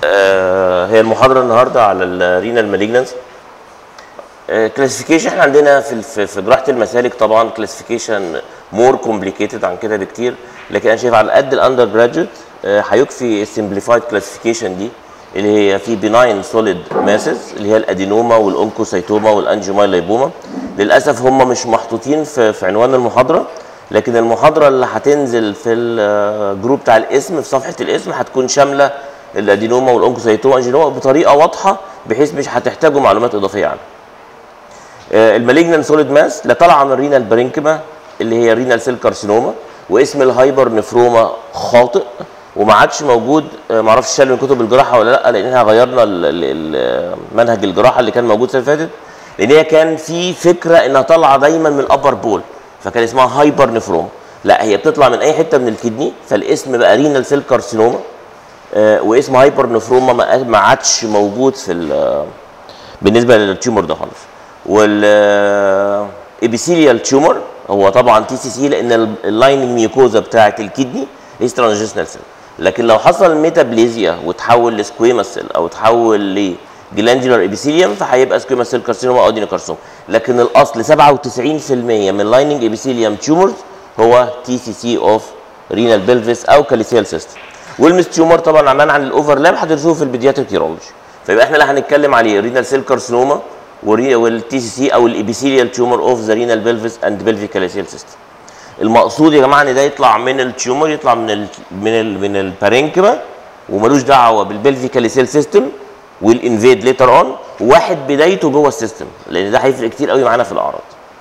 آه، هي المحاضره النهارده على الرينال مالجنس كلاسيفيكيشن احنا عندنا في في في جراحه المسالك طبعا كلاسيفيكيشن مور كومبليكيتد عن كده بكتير لكن انا شايف على قد الاندر جراجويت هيكفي السمبليفايد كلاسيفيكيشن دي اللي هي في بناين سوليد ماسز اللي هي الادينوما والانكوسايتوما والانجيومايلايبوما للاسف هم مش محطوطين في, في عنوان المحاضره لكن المحاضره اللي هتنزل في الجروب بتاع الاسم في صفحه الاسم هتكون شامله الادينوما والانكوسايتوما والانجيوما بطريقه واضحه بحيث مش هتحتاجوا معلومات اضافيه عنها المالجنان سوليد ماس اللي طالعه من رينال برينكما اللي هي رينال سيل كارسينوما واسم الهايبر نفروما خاطئ وما عادش موجود ما اعرفش شال من كتب الجراحه ولا لا لان احنا غيرنا ال- ال- منهج الجراحه اللي كان موجود السنه اللي فاتت لان هي كان في فكره انها طالعه دايما من الابر بول فكان اسمها هايبر نفروما لا هي بتطلع من اي حته من الكدني فالاسم بقى رينال سيل كارسينوما آه، واسم هايبر نفروما ما ما عادش موجود في ال- بالنسبه للتيومر ده خالص والابيثيليال تيومر هو طبعا تي سي سي لان ال- اللايننج ميوكوزا بتاعه الكدني هي ترانزيشنال سيل لكن لو حصل ميتابليزيا وتحول لسكويماس سيل او تحول لجلاندولار ابيثيليوم فهيبقى سكويماس سيل كارسينوما او ادينوكارسوما لكن الاصل 97% من لايننج ابيثيليوم تيومرز هو تي سي سي اوف رينال بلفيس او كاليسيال سيستم والمس تيومر طبعا عمان عن الاوفرلاب هتدرسوه في البيدياتريك يورولوجي فيبقى احنا اللي هنتكلم عليه رينال سيل كارسينوما والتي سي سي او الابيثيليال تيومر اوف ذا رينال بلفيس اند بلفيك كاليسيال سيستم المقصود يا جماعه ان ده يطلع من التيومر يطلع من ال من ال من البارينكما وملوش دعوه بالبلفي كاليسيال سيستم والانفيد ليتر اون واحد بدايته جوه السيستم لان ده هيفرق كتير قوي معانا في الاعراض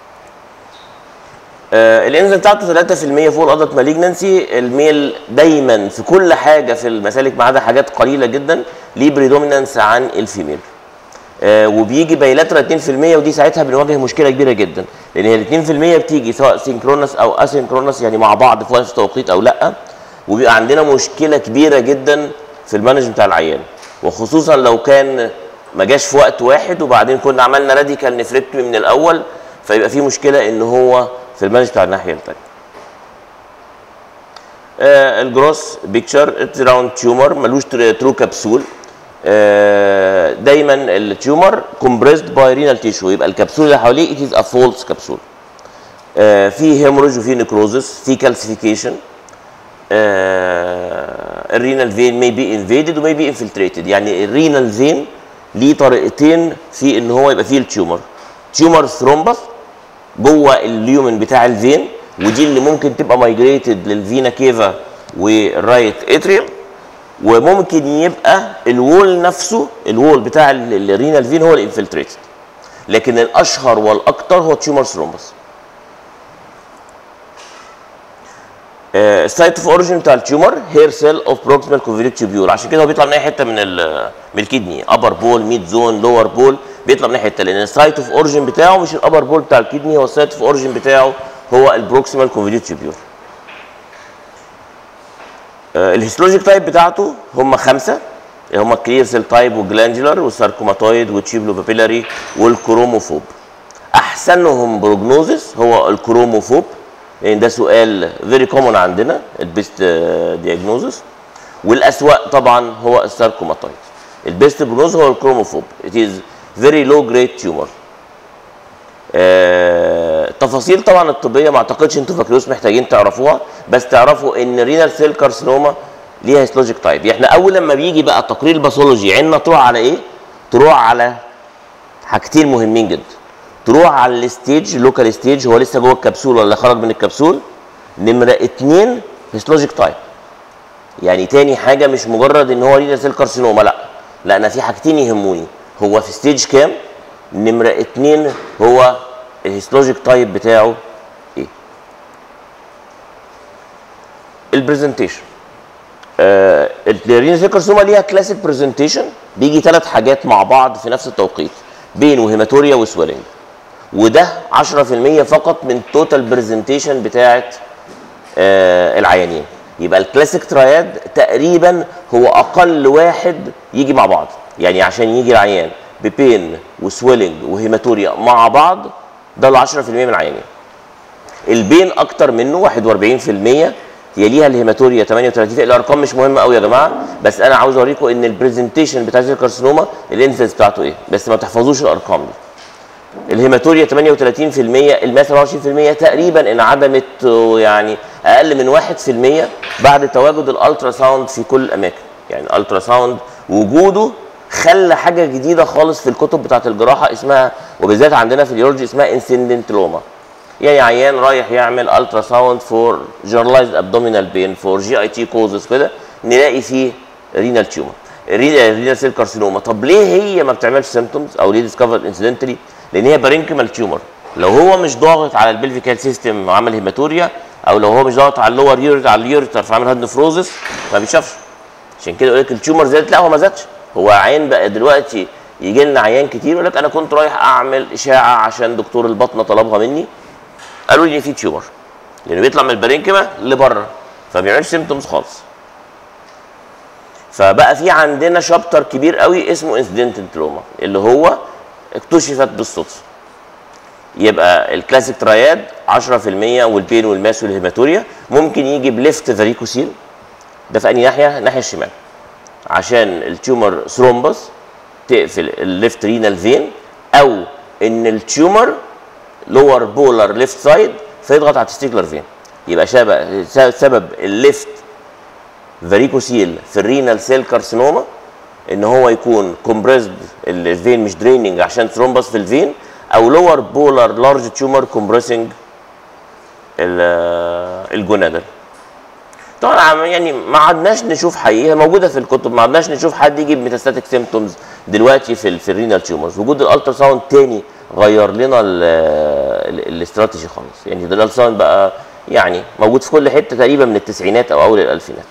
آه الانزيم بتاعته 3% فوق الادلت مالجنسي الميل دايما في كل حاجه في المسالك ما عدا حاجات قليله جدا ليه بريدومينانس عن الفيميل آه وبيجي بايلاترال 2% ودي ساعتها بنواجه مشكله كبيره جدا لان هي ال 2% بتيجي سواء سينكرونس او اسينكرونس يعني مع بعض في نفس التوقيت او لا وبيبقى عندنا مشكله كبيره جدا في المانج بتاع العيان وخصوصا لو كان ما جاش في وقت واحد وبعدين كنا عملنا راديكال نفركتومي من الاول فيبقى في مشكله ان هو في المانج بتاع الناحيه الثانيه. آه الجروس بيكتشر راوند تيومر ملوش ترو كبسول آه دايما التيومر كومبريسد باي رينال تيشو يبقى الكبسول اللي حواليه ات از ا فولس كبسول آه في هيموريج وفي نيكروزس في كالسيفيكيشن آه الرينال فين may be invaded ومay be infiltrated يعني الرينال فين ليه طريقتين في ان هو يبقى فيه التيومر تيومر ثرومبس جوه اليومن بتاع الفين ودي اللي ممكن تبقى مايجريتد للفينا كيفا والرايت اتريوم وممكن يبقى الوول نفسه الوول بتاع الرينال فين هو الانفلتريتد لكن الاشهر والاكثر هو تيومر ثرومبس السايت اوف اوريجين بتاع التيومر هير سيل اوف بروكسيمال كوفيريك تيوبيول عشان كده هو بيطلع من اي حته من من الكدني ابر بول ميد زون لور بول بيطلع من اي حته لان السايت اوف اوريجين بتاعه مش الابر بول بتاع الكدني هو السايت اوف اوريجين بتاعه هو البروكسيمال كوفيريك تيوبيول الهيستولوجيك تايب بتاعته هم خمسه هم كلير سيل تايب وجلاندولار والساركوماتويد والتشيبلو بابيلاري والكروموفوب احسنهم بروجنوزس هو الكروموفوب لان ده سؤال فيري كومون عندنا البيست دياجنوزس والاسوأ طبعا هو الساركوماتويد البيست بروجنوز هو الكروموفوب it is very low grade tumor التفاصيل طبعا الطبيه ما اعتقدش انتوا فاكروس محتاجين تعرفوها بس تعرفوا ان رينال سيل كارسينوما ليها هيستولوجيك تايب احنا اول لما بيجي بقى تقرير الباثولوجي عيننا تروح على ايه؟ تروح على حاجتين مهمين جدا تروح على الستيج لوكال ستيج هو لسه جوه الكبسول ولا خرج من الكبسول نمره اتنين هيستولوجيك تايب يعني تاني حاجه مش مجرد ان هو رينال سيل كارسينوما لا لا انا في حاجتين يهموني هو في ستيج كام نمره اتنين هو الهيستولوجيك تايب بتاعه ايه البرزنتيشن آه الرينال سيل كارسينوما ليها كلاسيك برزنتيشن بيجي ثلاث حاجات مع بعض في نفس التوقيت بين وهيماتوريا وسويلنج وده 10% فقط من توتال برزنتيشن بتاعه آه العيانين يبقى الكلاسيك تراياد تقريبا هو اقل واحد يجي مع بعض يعني عشان يجي العيان ببين وسويلنج وهيماتوريا مع بعض ده ال 10% من العيانين البين اكتر منه 41% يليها الهيماتوريا 38 الارقام مش مهمه قوي يا جماعه بس انا عاوز اوريكم ان البرزنتيشن بتاعت الكارسينوما الانسنس بتاعته ايه بس ما تحفظوش الارقام دي الهيماتوريا 38% الماس 24% تقريبا انعدمت يعني اقل من 1% بعد تواجد الالترا ساوند في كل الاماكن يعني الالترا ساوند وجوده خلى حاجه جديده خالص في الكتب بتاعه الجراحه اسمها وبالذات عندنا في اليولوجي اسمها انسندنت لوما يعني عيان رايح يعمل الترا ساوند فور جنرالايزد ابدومينال بين فور جي اي تي كوزز كده نلاقي فيه رينال تيومر رينال سيل كارسينوما طب ليه هي ما بتعملش سيمتومز او ليه ديسكفرد انسيدنتالي لان هي بارينكيمال تيومر لو هو مش ضاغط على البلفيكال سيستم وعمل هيماتوريا او لو هو مش ضاغط على اللور يوريتر على اليوريتر فعمل هاد نفروزس ما بيشافش عشان كده يقول لك التيومر زادت لا هو ما زادش هو عين بقى دلوقتي يجي لنا عيان كتير يقول لك انا كنت رايح اعمل اشاعه عشان دكتور البطنه طلبها مني قالوا لي في تيومر لانه بيطلع من البارينكيما لبره فما بيعملش سيمتومز خالص فبقى في عندنا شابتر كبير قوي اسمه انسيدنتال تروما اللي هو اكتشفت بالصدفه يبقى الكلاسيك تراياد 10% والبين والماس والهيماتوريا ممكن يجي بليفت فاريكوسيل ده في انهي ناحيه؟ الناحيه الشمال عشان التيومر ثرومبس تقفل الليفت رينال فين او ان التيومر لور بولر ليفت سايد فيضغط على التستيكلر فين يبقى شبه سبب الليفت فاريكوسيل في الرينال سيل كارسينوما ان هو يكون كومبريسد الفين مش دريننج عشان ثرومبس في الفين او لور بولر لارج تيومر كومبريسنج الجونادال طبعا يعني ما عدناش نشوف حقيقه موجوده في الكتب ما عدناش نشوف حد يجيب ميتاستاتيك سيمتومز دلوقتي في ال في الرينال تيومرز وجود الالترا ساوند تاني غير لنا الاستراتيجي خالص يعني ده الالترا ساوند بقى يعني موجود في كل حته تقريبا من التسعينات او اول الالفينات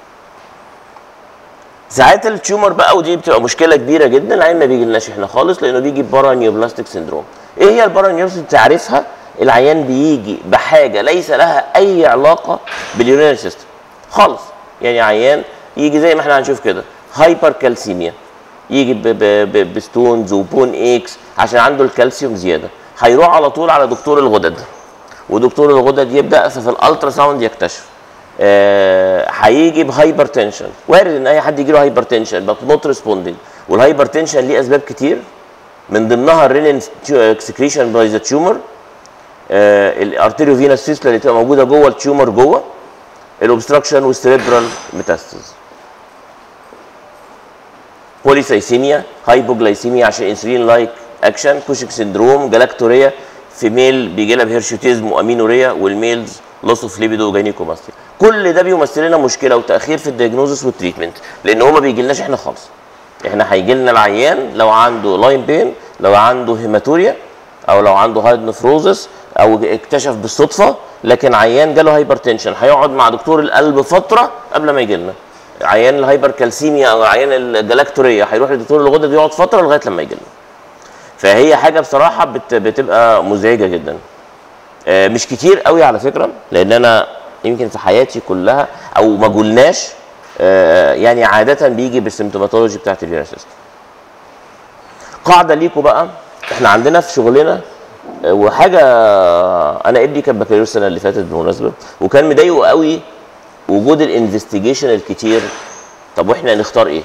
ساعات التيومر بقى ودي بتبقى مشكله كبيره جدا العين ما بيجيلناش احنا خالص لانه بيجي بارانيوبلاستيك سيندروم ايه هي البارانيوبلاستيك تعرفها العيان بيجي بحاجه ليس لها اي علاقه باليورينال سيستم خالص يعني عيان يجي زي ما احنا هنشوف كده هايبر كالسيميا يجي بستونز وبون اكس عشان عنده الكالسيوم زياده هيروح على طول على دكتور الغدد ودكتور الغدد يبدا في الالترا ساوند يكتشف هيجي آه بهايبر تنشن وارد ان اي حد يجي له هايبر تنشن بس نوت ريسبوندنج والهايبر تنشن ليه اسباب كتير من ضمنها الرينين اكسكريشن باي ذا تيومر الارتيريو فينس فيستلا اللي تبقى موجوده جوه التيومر جوه الاوبستراكشن والسريبرال ميتاستاز بوليسايسيميا هايبوجلايسيميا عشان انسولين لايك اكشن كوشك سندروم جلاكتوريا في ميل بيجي لها بهيرشوتيزم وامينوريا والميلز لوس اوف ليبيدو وجاينيكوماستيا كل ده بيمثل لنا مشكله وتاخير في الدياجنوزس والتريتمنت لان هو ما بيجيلناش احنا خالص احنا هيجي لنا العيان لو عنده لاين بين لو عنده هيماتوريا او لو عنده هايد نفروزس او اكتشف بالصدفه لكن عيان جاله هايبر تنشن هيقعد مع دكتور القلب فتره قبل ما يجي لنا عيان الهايبر كالسيميا او عيان الجلاكتوريا هيروح لدكتور الغدد يقعد فتره لغايه لما يجي لنا فهي حاجه بصراحه بت بتبقى مزعجه جدا آه مش كتير قوي على فكره لان انا يمكن في حياتي كلها او ما قلناش آه يعني عاده بيجي بالسيمتوماتولوجي بتاعت اليونيسيست قاعده ليكم بقى احنا عندنا في شغلنا آه وحاجه انا ابني كان بكالوريوس السنه اللي فاتت بالمناسبه وكان مضايقه قوي وجود الانفستيجيشن الكتير طب واحنا نختار ايه؟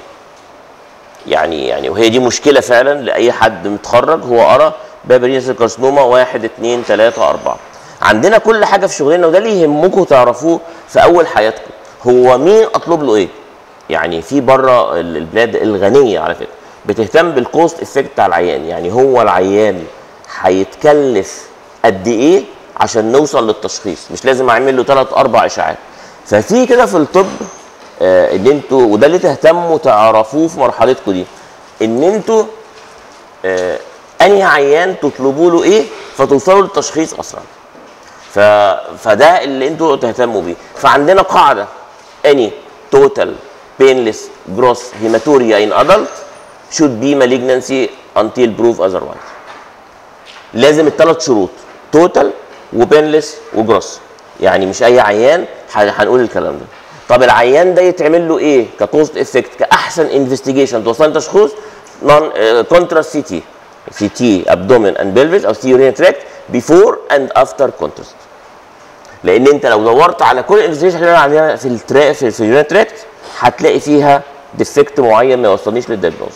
يعني يعني وهي دي مشكله فعلا لاي حد متخرج هو قرا باب رينس كارسنوما واحد اثنين ثلاثه اربعه. عندنا كل حاجه في شغلنا وده اللي يهمكم تعرفوه في اول حياتكم هو مين اطلب له ايه؟ يعني في بره البلاد الغنيه على فكره بتهتم بالكوست افكت بتاع العيان يعني هو العيان هيتكلف قد ايه عشان نوصل للتشخيص مش لازم اعمل له ثلاث اربع اشاعات ففي كده في الطب آه ان انتوا وده اللي تهتموا تعرفوه في مرحلتكم دي ان انتوا آه انهي عيان تطلبوا له ايه فتوصلوا للتشخيص اسرع ف... فده اللي انتوا تهتموا بيه فعندنا قاعده اني توتال بينلس جروس هيماتوريا ان ادلت should be malignancy until proof otherwise لازم الثلاث شروط توتال وبينلس وجروس يعني مش اي عيان هنقول الكلام ده طب العيان ده يتعمل له ايه ككوست افكت كاحسن انفستيجيشن توصل تشخيص نون كونتراست سي تي سي تي ابدومين اند بلفيس او سي يورين تراكت بيفور اند افتر كونتراست لان انت لو دورت على كل الانفستيجيشن اللي عندنا في التراك في, في اليونت تراكت هتلاقي فيها ديفكت معين ما يوصلنيش للدياجنوز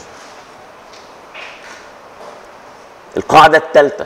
القاعده الثالثه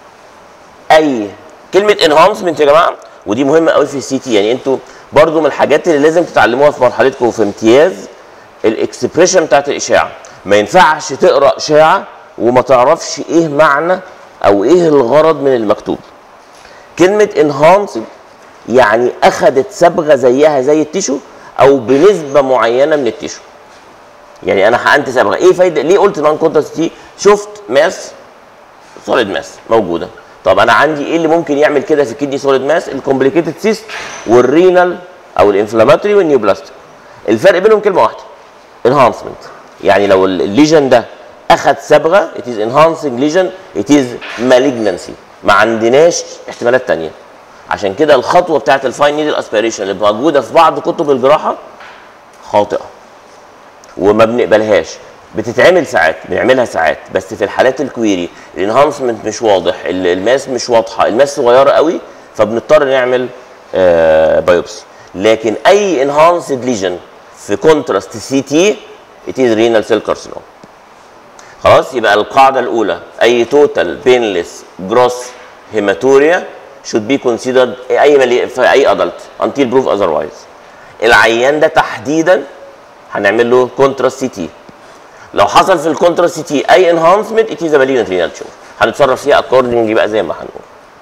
اي كلمه انهانسمنت يا جماعه ودي مهمه قوي في السي تي يعني انتوا برضو من الحاجات اللي لازم تتعلموها في مرحلتكم في امتياز الاكسبريشن بتاعت الاشاعه ما ينفعش تقرا اشاعه وما تعرفش ايه معنى او ايه الغرض من المكتوب كلمه انهانس يعني اخذت صبغه زيها زي التيشو او بنسبه معينه من التيشو يعني انا حقنت صبغه ايه فايده ليه قلت نون كونتاست شفت ماس سوليد ماس موجوده طب انا عندي ايه اللي ممكن يعمل كده في الكدني سوليد ماس الكومبليكيتد سيست والرينال او الانفلاماتوري والنيوبلاستيك الفرق بينهم كلمه واحده انهانسمنت يعني لو الليجن ده اخذ صبغه it is enhancing lesion it is malignancy ما عندناش احتمالات تانية عشان كده الخطوه بتاعت الفاين نيدل اسبيريشن اللي موجوده في بعض كتب الجراحه خاطئه وما بنقبلهاش بتتعمل ساعات بنعملها ساعات بس في الحالات الكويري الانهانسمنت مش واضح الماس مش واضحه الماس صغيره قوي فبنضطر نعمل آه بايوبسي لكن اي انهانسد ليجن في كونتراست سي تي it is renal cell carcinoma خلاص يبقى القاعده الاولى اي توتال بينلس جروس هيماتوريا should be considered اي ملي... في اي ادلت until proof otherwise العيان ده تحديدا هنعمل له كونتراست سي تي لو حصل في الكونتراست سي تي اي انهانسمنت it is a malignant renal tumor هنتصرف فيها اكوردنج بقى زي ما هنقول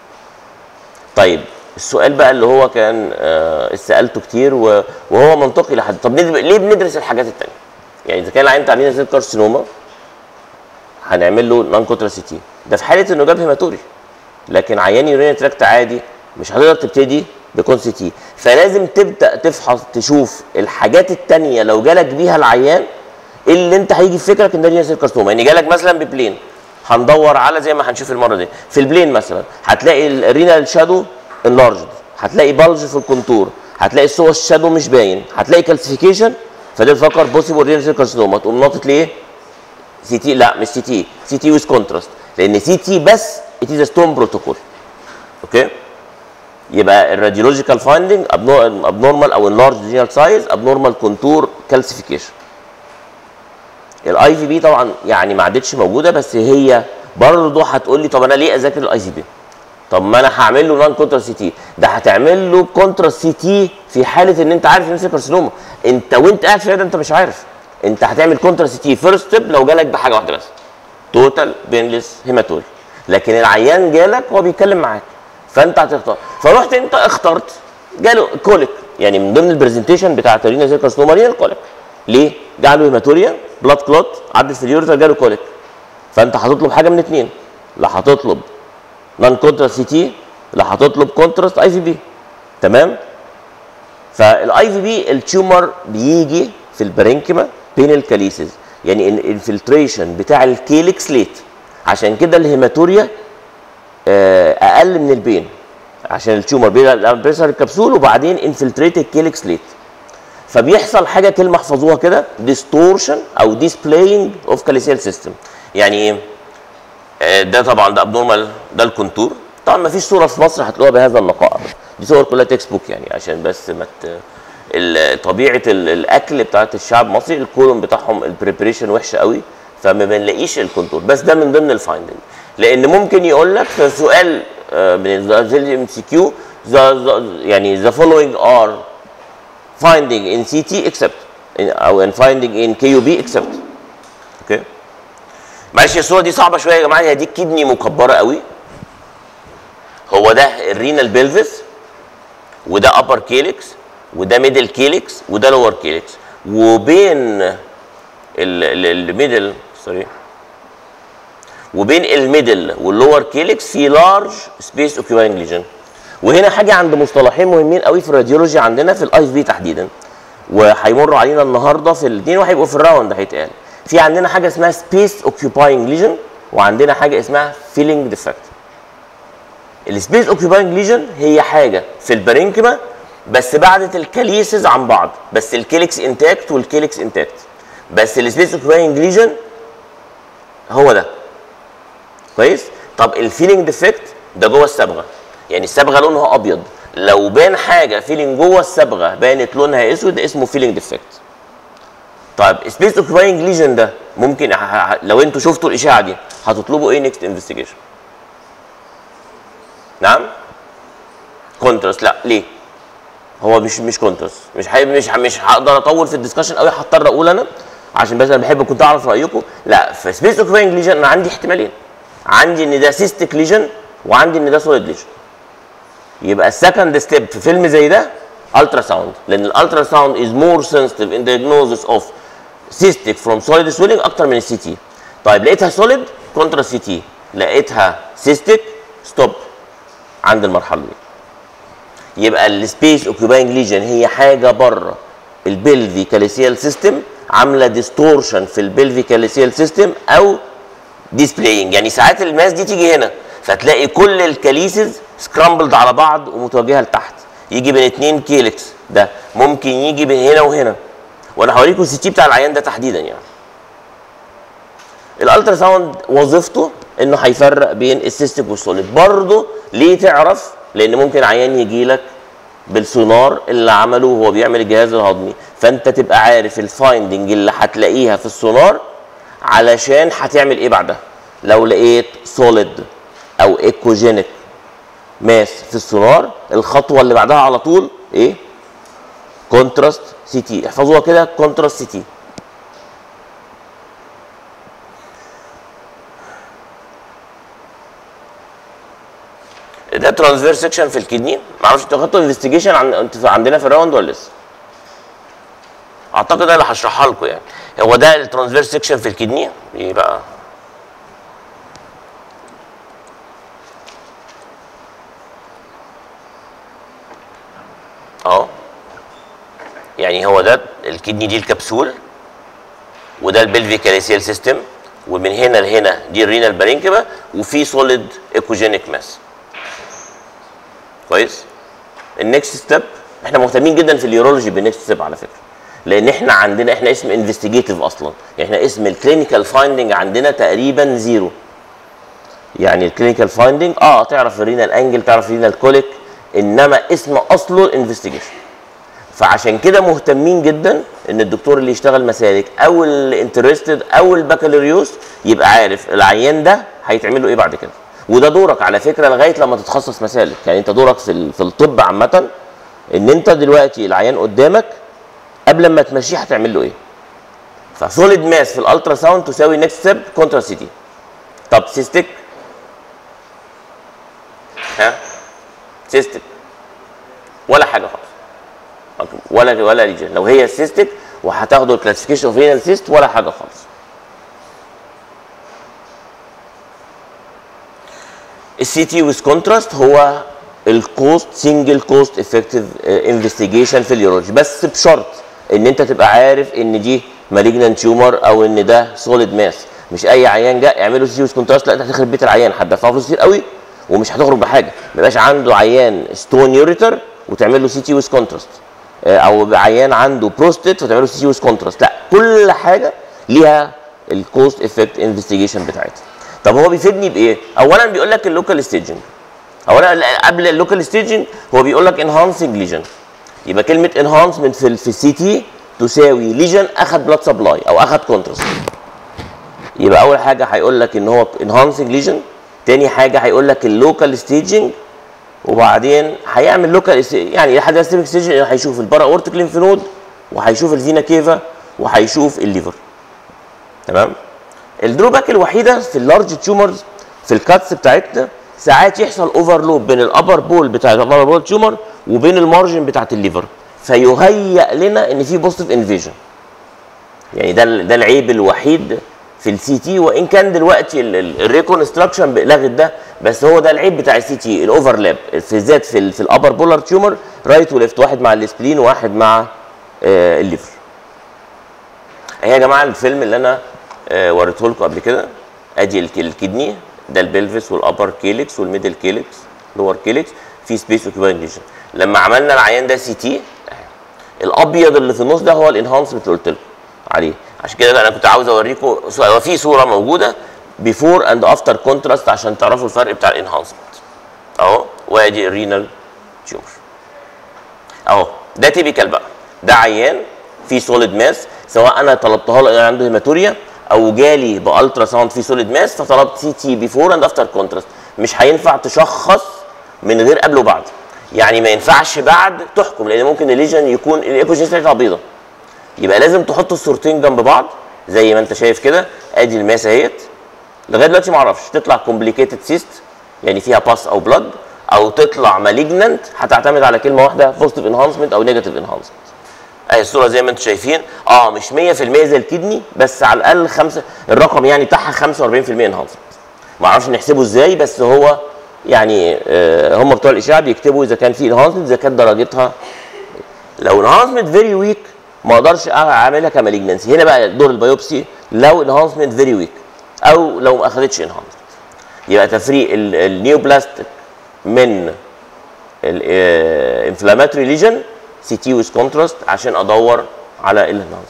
طيب السؤال بقى اللي هو كان آه سالته كتير و- وهو منطقي لحد طب ندر- ليه بندرس الحاجات التانية؟ يعني اذا كان العيان تعبان زي كارسينوما هنعمل له نون كونترا سي تي ده في حاله انه جاب هيماتوري لكن عيان يوريني تراكت عادي مش هتقدر تبتدي بكون سي تي فلازم تبدا تفحص تشوف الحاجات التانية لو جالك بيها العيان إيه اللي انت هيجي في فكرك ان ده رينال سيل كارسينوما يعني جالك مثلا ببلين هندور على زي ما هنشوف المره دي في البلين مثلا هتلاقي الرينال شادو انلارجد هتلاقي بلج في الكونتور هتلاقي السوى الشادو مش باين هتلاقي كالسيفيكيشن فده تفكر بوسيبل رينال سيل كارسينوما تقوم ناطط ليه؟ سي تي لا مش سي تي سي تي ويز كونتراست لان سي تي بس ات از ستون بروتوكول اوكي يبقى الراديولوجيكال فايندنج ابنورمال او اللارج رينال سايز ابنورمال كونتور كالسيفيكيشن الاي في بي طبعا يعني ما عادتش موجوده بس هي برضه هتقول لي طب انا ليه اذاكر الاي في بي؟ طب ما انا هعمل له نون كونترا سي تي ده هتعمل له كونترا سي تي في حاله ان انت عارف ان كارسينوما انت وانت قاعد في العياده انت مش عارف انت هتعمل كونترا سي تي فيرست ستيب لو جالك بحاجه واحده بس توتال بينلس هيماتوري لكن العيان جالك وهو بيتكلم معاك فانت هتختار فرحت انت اخترت جاله كوليك يعني من ضمن البرزنتيشن بتاعت الرينا زي كارسينوما رينال كوليك ليه؟ جاله هيماتوريا بلاد كلوت عدت في اليوريتر جاله كوليك فانت هتطلب حاجه من اتنين لا هتطلب نون كونتراست سي تي لا هتطلب كونتراست اي في بي تمام فالاي في بي التيومر بيجي في البرينكيما بين الكاليسز يعني الانفلتريشن بتاع الكيلكس ليت عشان كده الهيماتوريا آه، اقل من البين عشان التيومر بيظهر الكبسول وبعدين انفلتريت الكيلكس ليت فبيحصل حاجه كلمه احفظوها كده ديستورشن او ديسبلاينج اوف كاليسيال سيستم يعني ايه آه، ده طبعا ده ابنورمال ده الكونتور طبعا ما فيش صوره في مصر هتلاقوها بهذا النقاء دي صور كلها تكست بوك يعني عشان بس ما ت... ال- طبيعه ال- الاكل بتاعت الشعب المصري الكولون بتاعهم البريبريشن وحشه قوي فما بنلاقيش الكونتور بس ده من ضمن الفايندنج لان ممكن يقول لك في سؤال آه، من الام سي كيو يعني ذا فولوينج ار finding in CT except in, او in finding in KUB except اوكي معلش الصوره دي صعبه شويه يا جماعه هي دي الكدني مكبره قوي هو ده الرينال بيلفس وده ابر كيلكس وده ميدل كيلكس وده لور كيلكس وبين الميدل سوري وبين الميدل واللور كيلكس في لارج سبيس اوكيباينج ليجن وهنا حاجه عند مصطلحين مهمين قوي في الراديولوجي عندنا في الاي في تحديدا وهيمروا علينا النهارده في الاثنين وهيبقوا في الراوند هيتقال في عندنا حاجه اسمها سبيس اوكيباينج ليجن وعندنا حاجه اسمها فيلينج ديفكت السبيس اوكيباينج ليجن هي حاجه في البرينكما بس بعدت الكاليسز عن بعض بس الكيلكس انتاكت والكيلكس انتاكت بس السبيس اوكيباينج ليجن هو ده كويس طب الفيلينج ديفكت ده جوه الصبغه يعني الصبغه لونها ابيض لو بان حاجه فيلينج جوه الصبغه بانت لونها اسود ده اسمه فيلينج ديفكت طيب سبيس اوكيباينج ليجن ده ممكن ه- ه- لو انتوا شفتوا الاشاعه دي هتطلبوا ايه نيكست انفستيجيشن نعم كونتراست لا ليه هو مش مش كونتراست مش حابب مش مش هقدر اطول في الدسكشن قوي هضطر اقول انا عشان بس انا بحب كنت اعرف رايكم لا في سبيس اوكيباينج ليجن انا عندي احتمالين عندي ان ده سيستيك ليجن وعندي ان ده سوليد ليجن يبقى السكند ستيب في فيلم زي ده الترا ساوند لان الالترا ساوند از مور سنسيتيف ان diagnosis اوف سيستيك فروم سوليد سويلنج اكتر من السي تي طيب لقيتها سوليد كونترا سي تي لقيتها سيستيك ستوب عند المرحله دي يبقى السبيس اوكيباينج ليجن هي حاجه بره البلفي كاليسيال سيستم عامله ديستورشن في البلفي كاليسيال سيستم او ديسبلاينج يعني ساعات الماس دي تيجي هنا فتلاقي كل الكاليسز سكرامبلد على بعض ومتوجهه لتحت يجي بين اتنين كيلكس ده ممكن يجي بين هنا وهنا وانا هوريكم السي تي بتاع العيان ده تحديدا يعني الالترا ساوند وظيفته انه هيفرق بين السيستيك والسوليد برضه ليه تعرف لان ممكن عيان يجي لك بالسونار اللي عمله وهو بيعمل الجهاز الهضمي فانت تبقى عارف الفايندنج اللي هتلاقيها في السونار علشان هتعمل ايه بعدها لو لقيت سوليد او ايكوجينيك ماس في السونار الخطوه اللي بعدها على طول ايه كونتراست سي تي احفظوها كده كونتراست سي تي ده ترانسفير سيكشن في الكدني ما اعرفش انتوا خدتوا انفستيجيشن عن انتوا عندنا في الراوند ولا لسه اعتقد انا اللي هشرحها لكم يعني هو ده الترانسفير سيكشن في الكدني ايه بقى اه يعني هو ده الكدني دي الكبسول وده البلفي كاليسيال سيستم ومن هنا لهنا دي الرينال بارينكما وفي سوليد ايكوجينيك ماس كويس النكست ستيب احنا مهتمين جدا في اليورولوجي بالنكست ستيب على فكره لان احنا عندنا احنا اسم انفستيجيتيف اصلا يعني احنا اسم الكلينيكال فايندنج عندنا تقريبا زيرو يعني الكلينيكال فايندنج اه تعرف الرينال انجل تعرف الرينال كوليك انما اسم اصله الانفستيجيشن فعشان كده مهتمين جدا ان الدكتور اللي يشتغل مسالك او الانترستد او البكالوريوس يبقى عارف العيان ده هيتعمل له ايه بعد كده وده دورك على فكره لغايه لما تتخصص مسالك يعني انت دورك في ال- في الطب عامه ان انت دلوقتي العيان قدامك قبل ما تمشيه هتعمل له ايه فسوليد ماس في الالترا ساوند تساوي نكست ستيب كونترا سي تي طب سيستيك ها سيستيك ولا حاجه خالص ولا ولا ريجن لو هي سيستيك وهتاخدوا الكلاسيفيكيشن اوف رينال سيست ولا حاجه خالص السي تي ويز كونتراست هو الكوست سنجل كوست افكتيف انفستيجيشن في اليورولوجي بس بشرط ان انت تبقى عارف ان دي مالجنان تيومر او ان ده سوليد ماس مش اي عيان جاء اعملوا سي تي ويز كونتراست لا انت هتخرب بيت العيان هتدفع فلوس كتير قوي ومش هتخرج بحاجه ما يبقاش عنده عيان ستون يوريتر وتعمل له سي تي ويز كونتراست او عيان عنده بروستيت وتعمل له سي تي ويز كونتراست لا كل حاجه ليها الكوست افكت انفستيجيشن بتاعتها طب هو بيفيدني بايه؟ اولا بيقول لك اللوكال ستيجنج اولا قبل اللوكال ستيجنج هو بيقول لك انهانسنج ليجن يبقى كلمه انهانسمنت في في السي تي تساوي ليجن اخذ بلاد سبلاي او اخذ كونتراست يبقى اول حاجه هيقول لك ان هو انهانسنج ليجن تاني حاجه هيقول لك اللوكال ستيجنج وبعدين هيعمل لوكال يعني لحد السيبك ستيج هيشوف البارا اورتيك ليمف نود وهيشوف الفينا كيفا وهيشوف الليفر تمام الدروباك الوحيده في اللارج تيومرز في الكاتس بتاعتنا ساعات يحصل اوفرلود بين الابر بول بتاع الابر بول تيومر وبين المارجن بتاعت الليفر فيهيأ لنا ان في بوزيتيف انفيجن يعني ده ده العيب الوحيد في السي تي وان كان دلوقتي الريكونستراكشن لغت ده بس هو ده العيب بتاع السي تي الاوفرلاب في ذات في, ال في الابر بولار تيومر رايت وليفت واحد مع السبلين وواحد مع آه الليفر اهي يا جماعه الفيلم اللي انا آه وريته لكم قبل كده ادي الك- الكدني ده البلفس والابر كيلكس والميدل كيلكس لور كيلكس في سبيس اوكيباينج ليجن لما عملنا العيان ده سي تي الابيض اللي في النص ده هو الانهانسمنت اللي قلت لكم عليه عشان كده انا كنت عاوز اوريكم صورة- هو في صوره موجوده بيفور اند افتر كونتراست عشان تعرفوا الفرق بتاع الانهانسمنت اهو وادي الرينال تيومر اهو ده تيبيكال بقى ده عيان في سوليد ماس سواء انا طلبتها له عنده هيماتوريا او جالي بالترا ساوند في سوليد ماس فطلبت سي تي بيفور اند افتر كونتراست مش هينفع تشخص من غير قبل وبعد يعني ما ينفعش بعد تحكم لان ممكن الليجن يكون الايكوجين بتاعتها بيضه يبقى لازم تحط الصورتين جنب بعض زي ما انت شايف كده ادي الماس اهيت لغايه دلوقتي ما اعرفش تطلع كومبليكيتد سيست يعني فيها باس او بلاد او تطلع مالجننت هتعتمد على كلمه واحده بوزيتيف انهانسمنت او نيجاتيف انهانسمنت اهي الصوره زي ما انتم شايفين اه مش 100% زي الكدني بس على الاقل خمسه الرقم يعني بتاعها 45% انهانسمنت ما اعرفش نحسبه ازاي بس هو يعني آه هم بتوع الاشعه بيكتبوا اذا كان في انهانسمنت اذا كانت درجتها لو انهانسمنت فيري ويك ما اقدرش اعملها كمالجنسي هنا بقى دور البيوبسي لو انهانسمنت فيري ويك او لو ما اخذتش انهانسمنت يبقى تفريق النيوبلاستيك من الانفلاماتوري ليجن سي تي ويز كونتراست عشان ادور على الانهانسمنت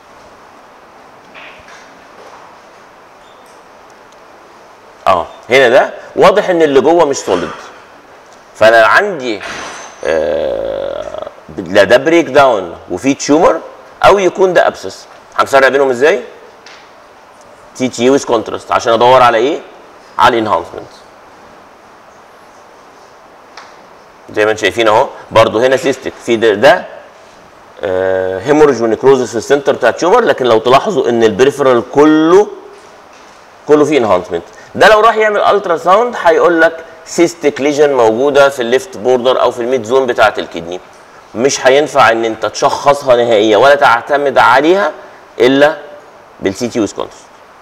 اه هنا ده واضح ان اللي جوه مش سوليد فانا عندي آه لا ده بريك داون وفي تيومر او يكون ده ابسس هنفرق بينهم ازاي؟ تي تي ويز كونتراست عشان ادور على ايه؟ على الانهانسمنت زي ما انتم شايفين اهو برضو هنا سيستك في ده, ده آه هيموريج ونكروزس في السنتر بتاع التيومر لكن لو تلاحظوا ان البريفرال كله كله فيه انهانسمنت ده لو راح يعمل الترا ساوند هيقول لك سيستيك ليجن موجوده في الليفت بوردر او في الميد زون بتاعه الكدني مش هينفع ان انت تشخصها نهائيا ولا تعتمد عليها الا بالسي تي ويسكونسن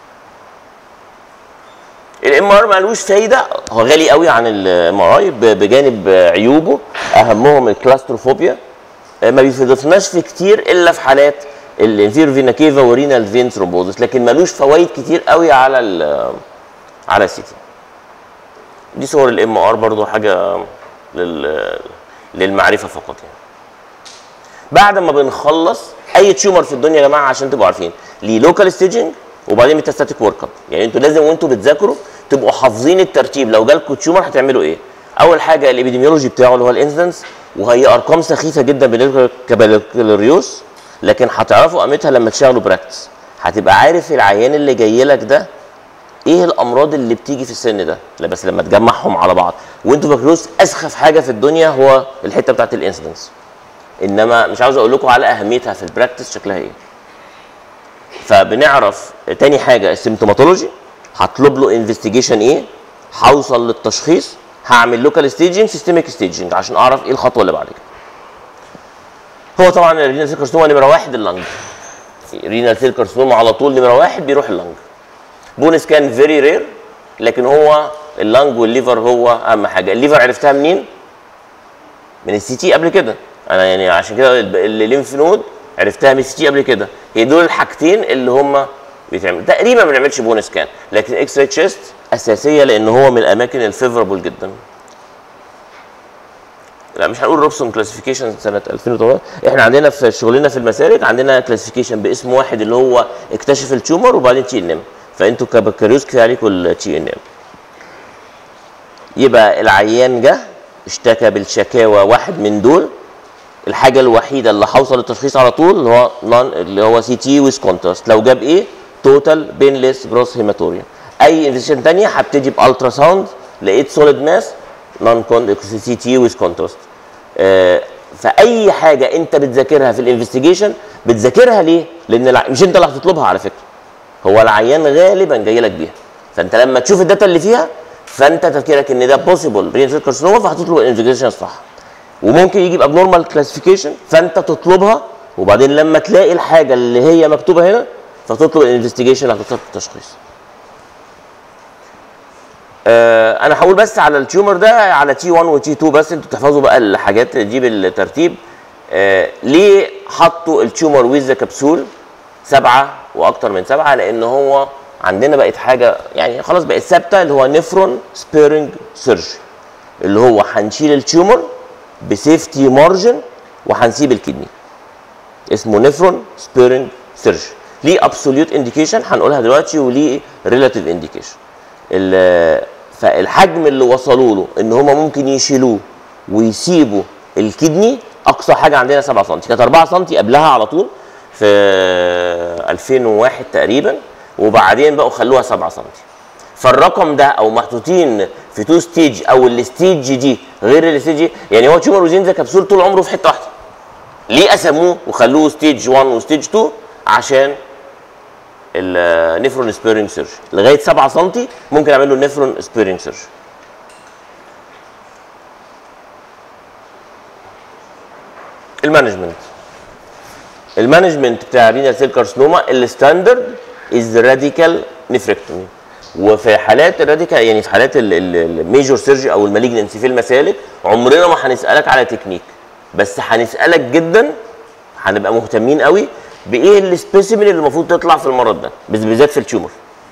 الام ار مالوش فايده هو غالي قوي عن الام ار اي بجانب عيوبه اهمهم الكلاستروفوبيا ما بيفيدناش في كتير الا في حالات الانفير فينا كيفا ورينال فين ثرومبوزس لكن مالوش فوائد كتير قوي على ال على السي تي دي صور الام ار برضو حاجه لل للمعرفه فقط يعني بعد ما بنخلص اي تيومر في الدنيا يا جماعه عشان تبقوا عارفين ليه لوكال ستيجنج وبعدين ميتاستاتيك ورك اب يعني انتوا لازم وانتوا بتذاكروا تبقوا حافظين الترتيب لو جالكم تيومر هتعملوا ايه اول حاجه الابيديميولوجي بتاعه اللي هو الانسدنس وهي ارقام سخيفه جدا بالنسبه للكابيلاريوس لكن هتعرفوا قيمتها لما تشتغلوا براكتس هتبقى عارف العيان اللي جاي لك ده ايه الامراض اللي بتيجي في السن ده لا بس لما تجمعهم على بعض وانتوا بكالوريوس اسخف حاجه في الدنيا هو الحته بتاعت الانسدنس انما مش عاوز اقول لكم على اهميتها في البراكتس شكلها ايه فبنعرف تاني حاجه السيمتوماتولوجي هطلب له انفستيجيشن ايه هوصل للتشخيص هعمل لوكال ستيجنج سيستميك ستيجنج عشان اعرف ايه الخطوه اللي بعد كده هو طبعا الرينال سيل كارسينوما نمره واحد اللنج رينال سيل كارسينوما على طول نمره واحد بيروح اللنج بون سكان فيري رير لكن هو اللنج والليفر هو اهم حاجه الليفر عرفتها منين من السي تي قبل كده انا يعني عشان كده الليمف نود عرفتها من السي تي قبل كده هي دول الحاجتين اللي هم بيتعمل تقريبا ما بنعملش بون سكان لكن اكس راي تشيست اساسيه لان هو من الاماكن الفيفربل جدا لا مش هنقول روبسون كلاسيفيكيشن سنه 2008 احنا عندنا في شغلنا في المسالك عندنا كلاسيفيكيشن باسم واحد اللي هو اكتشف التيومر وبعدين تي ان ام فانتوا كبكالوريوس كفايه عليكم التي ان ام يبقى العيان جه اشتكى بالشكاوى واحد من دول الحاجه الوحيده اللي هوصل للتشخيص على طول اللي هو نون اللي هو سي تي ويز كونتراست لو جاب ايه توتال بينليس جروس هيماتوريا اي انفستيجيشن ثانيه هبتدي بالترا ساوند لقيت سوليد ماس نون كون سي تي ويز كونتراست فاي حاجه انت بتذاكرها في الانفستيجيشن بتذاكرها ليه؟ لان الع... مش انت اللي هتطلبها على فكره هو العيان غالبا جاي لك بيها فانت لما تشوف الداتا اللي فيها فانت تفكيرك ان ده بوسيبل برين كارسينوما فهتطلب الانفستيجيشن الصح وممكن يجي بابنورمال كلاسيفيكيشن فانت تطلبها وبعدين لما تلاقي الحاجه اللي هي مكتوبه هنا فتطلب الانفستيجيشن اللي هتطلب التشخيص آه انا هقول بس على التيومر ده على تي 1 وتي 2 بس انتوا تحفظوا بقى الحاجات دي بالترتيب آه ليه حطوا التيومر ويز كبسول سبعه واكتر من سبعه لان هو عندنا بقت حاجه يعني خلاص بقت ثابته اللي هو نفرون سبيرنج سيرجري اللي هو هنشيل التيومر بسيفتي مارجن وهنسيب الكدني اسمه نفرون سبيرنج سيرجري ليه ابسوليوت انديكيشن هنقولها دلوقتي وليه ريلاتيف انديكيشن فالحجم اللي وصلوا له ان هم ممكن يشيلوه ويسيبوا الكدني اقصى حاجه عندنا 7 سم كانت 4 سم قبلها على طول في 2001 تقريبا وبعدين بقوا خلوها 7 سم فالرقم ده او محطوطين في تو ستيج او الستيج دي غير الستيج دي يعني هو تيومر وزين ده كبسول طول عمره في حته واحده ليه قسموه وخلوه ستيج 1 وستيج 2 عشان النفرون سبيرنج سيرجري لغايه 7 سم ممكن اعمل له نفرون سبيرنج سيرجري المانجمنت المانجمنت بتاع رينال سيل كارسنوما الستاندرد از راديكال نفركتومي وفي حالات الراديكال يعني في حالات الميجور سيرجي او المالجنسي في المسالك عمرنا ما هنسالك على تكنيك بس هنسالك جدا هنبقى مهتمين قوي بايه السبيسيمين اللي المفروض تطلع في المرض ده بس بالذات في التيومر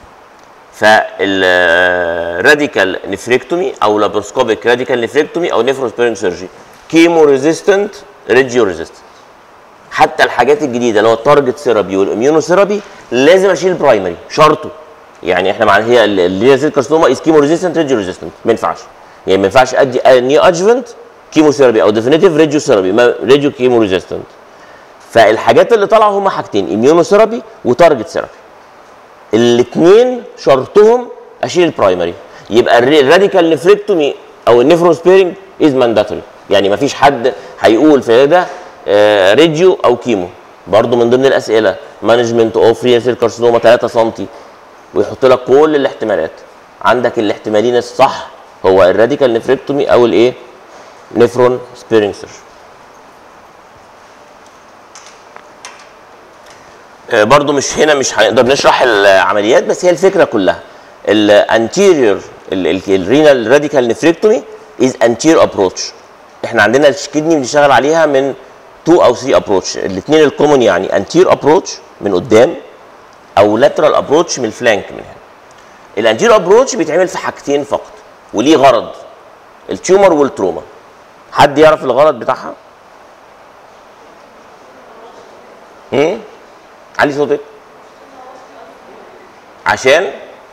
فالراديكال نفريكتومي او لابروسكوبيك راديكال نفريكتومي او نيفروسبيرنج سيرجي كيمو ريزيستنت ريديو ريزيستنت حتى الحاجات الجديده اللي هو التارجت ثيرابي والاميونو ثيرابي لازم اشيل البرايمري شرطه يعني احنا مع هي اللي هي كارسينوما از كيمو ريزيستنت ريديو ريزيستنت ما ينفعش يعني ما ينفعش ادي نيو ادجفنت كيمو ثيرابي او ديفينيتيف ريديو ثيرابي ريديو كيمو ريزيستنت فالحاجات اللي طالعه هما حاجتين اميونو ثيرابي وتارجت ثيرابي الاثنين شرطهم اشيل البرايمري يبقى الراديكال نفريكتومي او النفرون سبيرنج از مانداتوري يعني ما فيش حد هيقول في ده آه راديو او كيمو برضو من ضمن الاسئله مانجمنت اوف ريال سيل كارسينوما 3 سم ويحط لك كل الاحتمالات عندك الاحتمالين الصح هو الراديكال نفريكتومي او الايه نفرون سبيرنج سيرجري برضو مش هنا مش هنقدر نشرح العمليات بس هي الفكره كلها الانتيريور الرينال راديكال نفريكتومي از انتير ابروتش احنا عندنا الكدني بنشتغل عليها من 2 او 3 ابروتش الاثنين الكومون يعني انتير ابروتش من قدام او لاترال ابروتش من الفلانك من هنا الانتير ابروتش بيتعمل في حاجتين فقط وليه غرض التيومر والتروما حد يعرف الغرض بتاعها امم علي صوتك عشان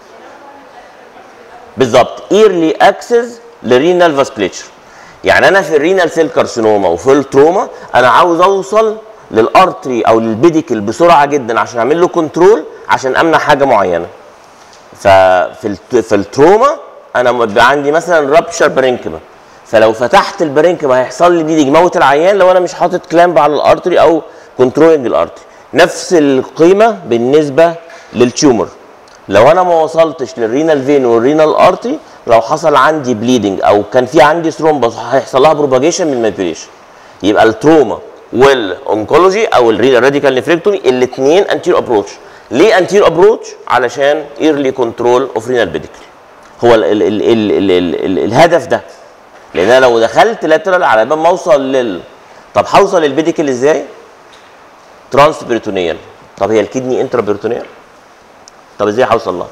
بالظبط ايرلي اكسس لرينال فاسكليتشر يعني انا في الرينال سيل كارسينوما وفي التروما انا عاوز اوصل للارتري او للبيديكل بسرعه جدا عشان اعمل له كنترول عشان امنع حاجه معينه ففي في التروما انا بيبقى عندي مثلا رابشر برينكما فلو فتحت البرينكما هيحصل لي بليدنج موت العيان لو انا مش حاطط كلامب على الارتري او كنترولنج الارتري نفس القيمه بالنسبه للتيومر لو انا ما وصلتش للرينال فين والرينال ارتري لو حصل عندي بليدنج او كان في عندي ثرومبس هيحصل لها بروباجيشن من المانيبيوليشن يبقى التروما والاونكولوجي او الراديكال نفريكتومي الاثنين انتير ابروتش ليه انتير ابروتش علشان ايرلي كنترول اوف رينال بيديكل هو ال ال ال ال ال ال ال الهدف ده لان انا لو دخلت لاترال على بال ما اوصل لل طب هوصل للبيديكل ازاي؟ ترانس بيريتونيال طب هي الكدني انترا بيريتونيال طب ازاي هوصل لها؟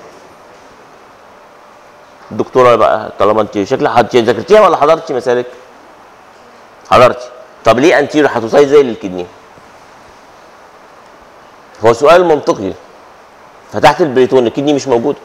الدكتوره بقى طالما انت شكلك ذاكرتيها ولا حضرتي مسالك؟ حضرتي طب ليه انتيرو هتوصلي ازاي للكدني؟ هو سؤال منطقي فتحت البريتون الكدني مش موجوده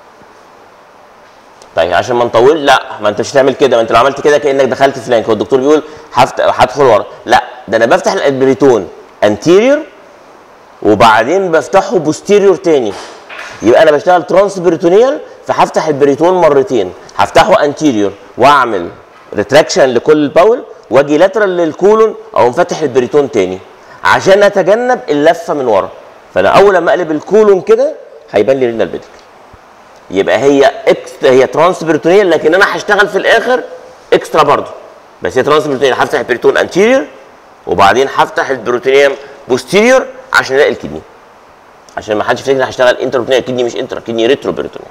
طيب عشان ما نطول لا ما انت مش هتعمل كده ما انت لو عملت كده كانك دخلت فلانك هو الدكتور بيقول هدخل ورا لا ده انا بفتح البريتون انتيريور وبعدين بفتحه بوستيريور تاني يبقى انا بشتغل ترانس بريتونيال فهفتح البريتون مرتين هفتحه انتيريور واعمل ريتراكشن لكل الباول واجي لاترال للكولون او مفتح البريتون تاني عشان اتجنب اللفه من ورا فانا اول لما اقلب الكولون كده هيبان لي رينال بيديكل يبقى هي اكسترا هي ترانس بريتونيال لكن انا هشتغل في الاخر اكسترا برضه بس هي ترانس بريتونيال هفتح البريتون انتيريور وبعدين هفتح البروتينيوم بوستيريور عشان الاقي الكدني عشان ما حدش يفتكر هشتغل انتر بروتينيال الكدني مش انترا الكدني ريترو بريتونيال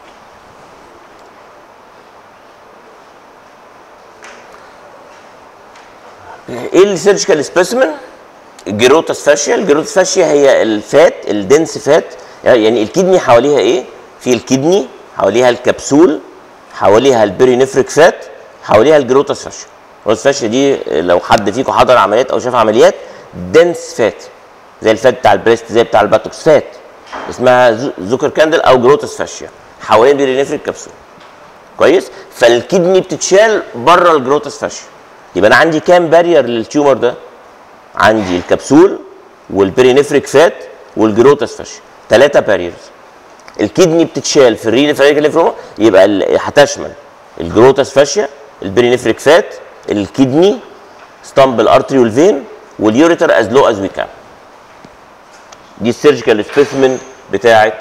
ايه السيرجيكال سبيسيمن الجيروتاس فاشيا الجيروتاس فاشيا هي الفات الدنس فات يعني الكدني حواليها ايه في الكدني حواليها الكبسول حواليها البرينفريك فات حواليها الجيروتاس فاشيا الجيروتاس فاشيا دي لو حد فيكم حضر عمليات او شاف عمليات دنس فات زي الفات بتاع البريست زي بتاع الباتوكس فات اسمها زوكر كاندل او جروتاس فاشيا حوالين البرينفريك كبسول كويس فالكدني بتتشال بره الجروتاس فاشيا يبقى انا عندي كام بارير للتيومر ده عندي الكبسول والبرينفريك فات والجروتاس فاشيا ثلاثه باريرز الكدني بتتشال في الرينال فاريكال ليفروما يبقى ال- هتشمل الجروتاس فاشيا البرينفريك فات الكدني ستامب الارتري والفين واليوريتر از لو از وي كان دي السيرجيكال سبيسمن بتاعه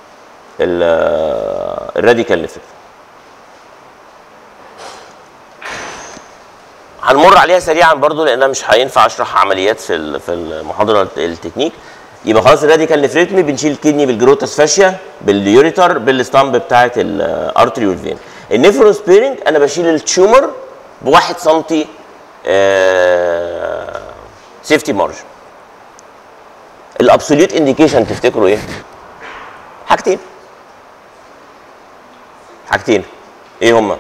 الراديكال نفريك هنمر عليها سريعا برضو لانها مش هينفع اشرح عمليات في ال- في المحاضره التكنيك يبقى خلاص الراديكال نفريتمي بنشيل الكدني بالجروتاس فاشيا باليوريتر بالستامب بتاعه الارتري والفين النيفرون سبيرنج انا بشيل التيومر بواحد سنتي سيفتي مارجن الابسوليوت انديكيشن تفتكروا ايه؟ حاجتين حاجتين ايه هما؟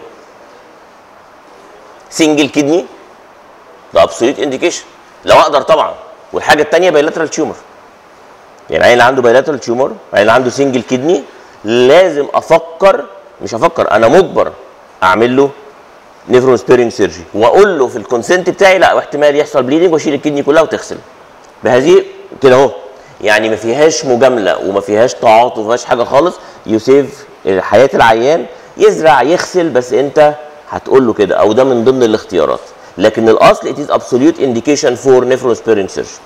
سنجل كدني ده ابسوليوت انديكيشن لو اقدر طبعا والحاجه الثانيه بايلاترال تيومر يعني العيل اللي عنده بايلاترال تيومر العيل اللي عنده سنجل كدني لازم افكر مش افكر انا مجبر اعمل له نيفرون سبيرنج سيرجي واقول له في الكونسنت بتاعي لا واحتمال يحصل بليدنج واشيل الكدني كلها وتغسل بهذه كده اهو يعني ما فيهاش مجامله وما فيهاش تعاطف وما فيهاش حاجه خالص يسيف حياه العيان يزرع يغسل بس انت هتقول له كده او ده من ضمن الاختيارات لكن الاصل it is absolute indication for nephrospairing surgery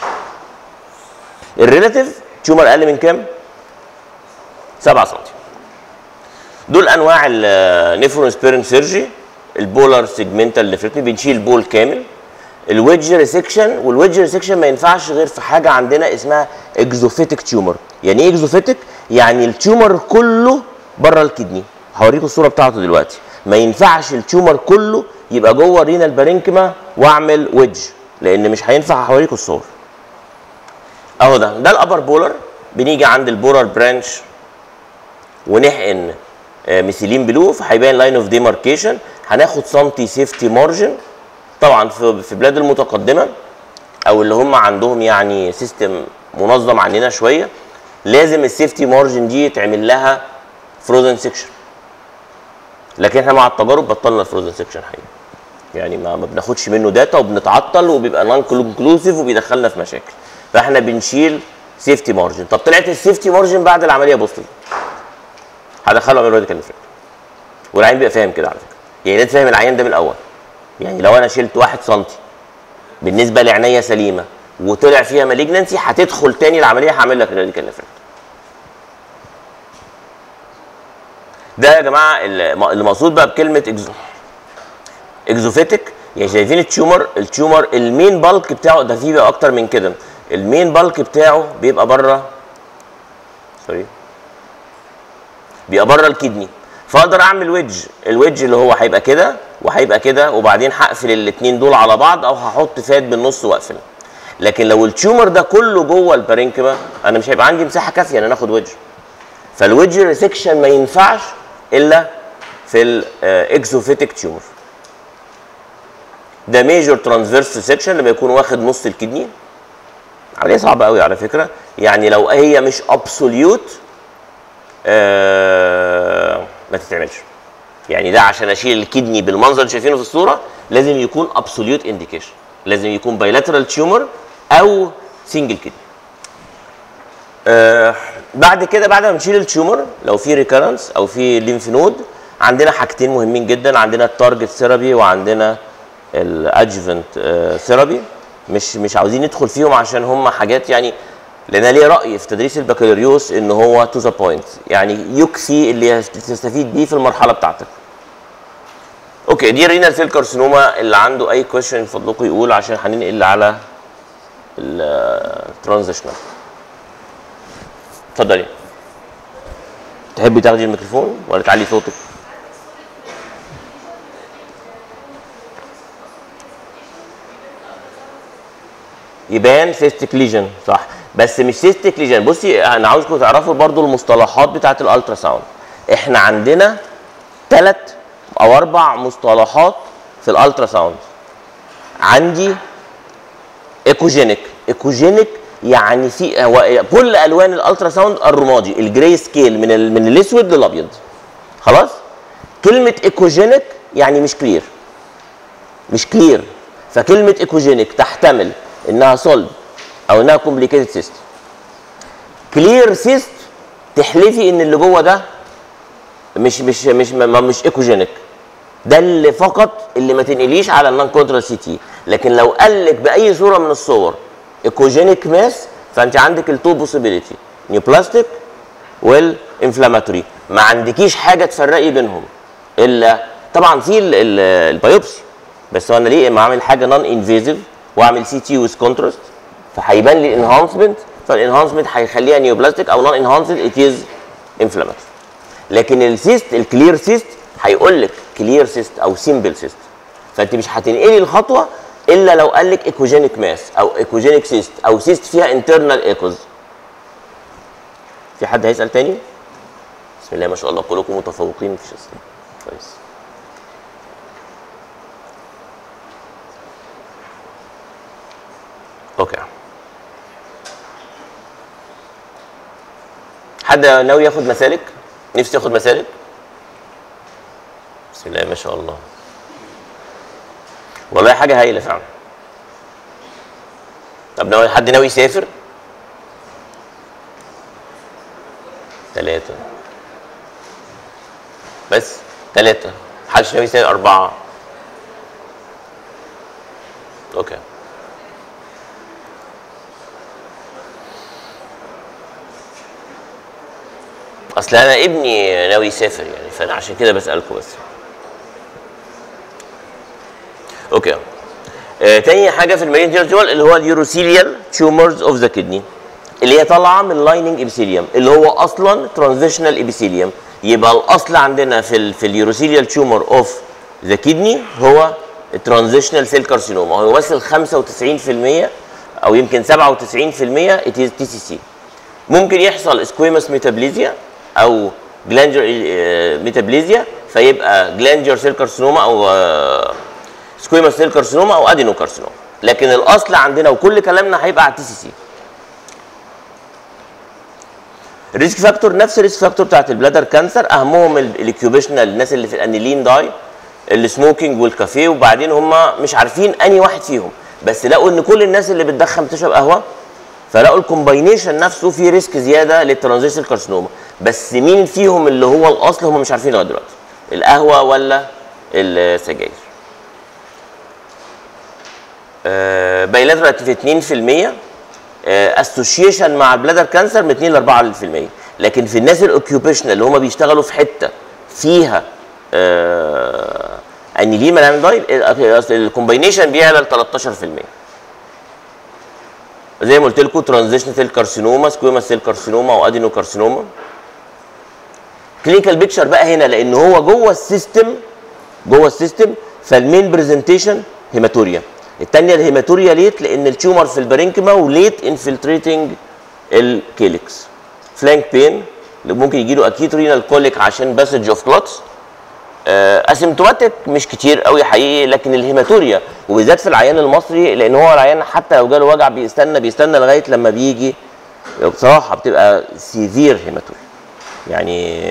الريلاتيف تيومر اقل من كام 7 سم دول انواع النيفرون سبيرنج سيرجي البولار سيجمنتال نفرتمي بنشيل بول كامل الويدج ريسكشن والويدج ريسكشن ما ينفعش غير في حاجه عندنا اسمها اكزوفيتك تيومر يعني ايه اكزوفيتك يعني التيومر كله بره الكدني هوريكم الصوره بتاعته دلوقتي ما ينفعش التيومر كله يبقى جوه رينال بارينكما واعمل ويدج لان مش هينفع هوريكم الصور اهو ده ده الابر بولر بنيجي عند البولر برانش ونحقن آه، ميثيلين بلو فهيبان لاين اوف ديماركيشن هناخد سنتي سيفتي مارجن طبعا في في بلاد المتقدمه او اللي هم عندهم يعني سيستم منظم عننا شويه لازم السيفتي مارجن دي يتعمل لها فروزن سيكشن لكن احنا مع التجارب بطلنا الفروزن سيكشن حقيقي يعني ما, ما بناخدش منه داتا وبنتعطل وبيبقى نون كونكلوسيف وبيدخلنا في مشاكل فاحنا بنشيل سيفتي مارجن طب طلعت السيفتي مارجن بعد العمليه بوستيف هدخله اعمل راديكال نفريك والعين بيبقى فاهم كده على فكره يعني لازم فاهم العيان ده من الاول يعني لو انا شلت 1 سم بالنسبه لعينيا سليمه وطلع فيها مالجنسي هتدخل تاني العمليه هعمل لك راديكال نفريك ده يا جماعه الم- اللي مقصود بقى بكلمه اكزو اكزوفيتك يعني شايفين التيومر التيومر المين بالك بتاعه ده فيه بقى اكتر من كده المين بالك بتاعه بيبقى بره سوري بيبقى بره الكدني فاقدر اعمل ويدج الويدج اللي هو هيبقى كده وهيبقى كده وبعدين هقفل الاثنين دول على بعض او هحط فات بالنص واقفل لكن لو التيومر ده كله جوه البارينكما انا مش هيبقى عندي مساحه كافيه ان انا اخد ويدج فالويدج ريسكشن ما ينفعش الا في الاكزوفيتك تيومر ده ميجور ترانسفيرس سيكشن لما يكون واخد نص الكدني عمليه صعبه قوي على فكره يعني لو هي مش ابسوليوت آه ما تتعملش يعني ده عشان اشيل الكدني بالمنظر اللي شايفينه في الصوره لازم يكون ابسوليوت انديكيشن لازم يكون بايلاترال تيومر او سنجل كدني آه بعد كده بعد ما نشيل التيومر لو في ريكرنس او في ليمف نود عندنا حاجتين مهمين جدا عندنا التارجت ثيرابي وعندنا الادجفنت ثيرابي مش مش عاوزين ندخل فيهم عشان هم حاجات يعني لان أنا ليا راي في تدريس البكالوريوس ان هو تو ذا بوينت يعني يكفي اللي تستفيد بيه في المرحله بتاعتك اوكي دي رينال سيل كارسينوما اللي عنده اي كويشن فضلكم يقول عشان هننقل على الترانزيشنال اتفضلي تحبي تاخدي الميكروفون ولا تعلي صوتك يبان سيستيك ليجن صح بس مش سيستيك ليجن بصي انا عاوزكم تعرفوا برضو المصطلحات بتاعه الالترا ساوند احنا عندنا ثلاث او اربع مصطلحات في الالترا ساوند عندي ايكوجينيك ايكوجينيك يعني في هو كل الوان الالترا ساوند الرمادي الجراي سكيل من ال... من الاسود للابيض خلاص كلمه ايكوجينيك يعني مش كلير مش كلير فكلمه ايكوجينيك تحتمل انها سولد او انها كومبليكيتد سيست كلير سيست تحلفي ان اللي جوه ده مش مش مش ما مش ايكوجينيك ده اللي فقط اللي ما تنقليش على النون كونترال سي تي لكن لو قال لك باي صوره من الصور ايكوجينيك ماس فانت عندك التو بوسيبيليتي نيوبلاستيك والانفلاماتوري ما عندكيش حاجه تفرقي بينهم الا طبعا في ال- ال- البيوبسي بس هو انا ليه ما اعمل حاجه نون انفيزيف واعمل سي تي ويز كونتراست فهيبان لي انهانسمنت فالانهانسمنت هيخليها نيوبلاستيك او نون انهانسد ات از انفلاماتوري لكن السيست الكلير سيست هيقول لك كلير سيست او سيمبل سيست فانت مش هتنقلي الخطوه الا لو قال لك ايكوجينيك ماس او ايكوجينيك سيست او سيست فيها انترنال ايكوز في حد هيسال تاني بسم الله ما شاء الله كلكم متفوقين مفيش اسئله كويس اوكي حد ناوي ياخد مسالك نفسي ياخد مسالك بسم الله ما شاء الله والله حاجه هايله فعلا طب ناوي حد ناوي يسافر ثلاثة بس ثلاثة محدش ناوي يسافر أربعة أوكي أصل أنا ابني ناوي يسافر يعني فأنا عشان كده بسألكم بس اوكي آه تاني حاجه في المالين جيرجوال اللي هو اليوروسيليال تيومرز اوف ذا كدني اللي هي طالعه من لايننج ابيثيليوم اللي هو اصلا ترانزيشنال ابيثيليوم يبقى الاصل عندنا في ال في اليوروسيليال تيومر اوف ذا كدني هو الترانزيشنال سيل كارسينوما هو يمثل 95% او يمكن 97% ات از تي سي سي ممكن يحصل سكويموس ميتابليزيا او جلانجر ميتابليزيا فيبقى جلانجر سيل كارسينوما او آه، سكويموس سيل كارسينوما او ادينو كارسينوما لكن الاصل عندنا وكل كلامنا هيبقى على التي سي سي الريسك فاكتور نفس الريسك فاكتور بتاعت البلادر كانسر اهمهم الاكيوبيشنال الناس اللي في الانيلين داي السموكينج والكافيه وبعدين هم مش عارفين اني واحد فيهم بس لقوا ان كل الناس اللي بتدخن بتشرب قهوه فلقوا الكومباينيشن نفسه فيه ريسك زياده للترانزيشن كارسينوما بس مين فيهم اللي هو الاصل هم مش عارفين لغايه دلوقتي القهوه ولا السجاير بايلاترال اكتيفيتي 2% اسوشيشن مع البلادر كانسر من 2 ل 4% لكن في الناس الاوكيوبيشنال اللي هم بيشتغلوا في حته فيها آه انيليما نعمل داي الكومباينيشن بيعلى ل 13% زي ما قلت لكم ترانزيشن سيل كارسينوما سكويما سيل كارسينوما وادينو كارسينوما كلينيكال بيكتشر بقى هنا لان هو جوه السيستم جوه السيستم فالمين برزنتيشن هيماتوريا الثانيه الهيماتوريا ليت لان التيومر في البارينكما وليت انفلتريتنج الكيلكس فلانك بين اللي ممكن يجي له اكيد رينال كوليك عشان باسج اوف كلوتس اسيمتوماتيك مش كتير قوي حقيقي لكن الهيماتوريا وبالذات في العيان المصري لان هو العيان حتى لو جاله وجع بيستنى بيستنى لغايه لما بيجي بصراحه بتبقى سيفير هيماتوريا يعني